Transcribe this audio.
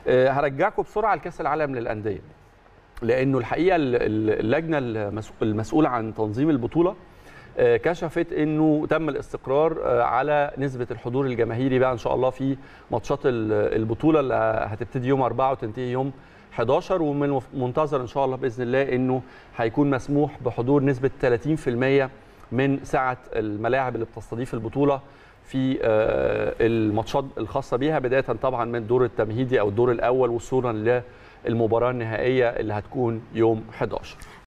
آه، هرجعكم بسرعه لكاس العالم للانديه لانه الحقيقه ال- ال- اللجنه المسؤ- المسؤوله عن تنظيم البطوله آه، كشفت انه تم الاستقرار آه، على نسبه الحضور الجماهيري بقى ان شاء الله في ماتشات ال- البطوله اللي هتبتدي يوم 4 وتنتهي يوم 11 ومن المنتظر ان شاء الله باذن الله انه هيكون مسموح بحضور نسبه 30% من سعه الملاعب اللي بتستضيف البطوله في آه، الماتشات الخاصه بيها بدايه طبعا من الدور التمهيدي او الدور الاول وصولا للمباراه النهائيه اللي هتكون يوم 11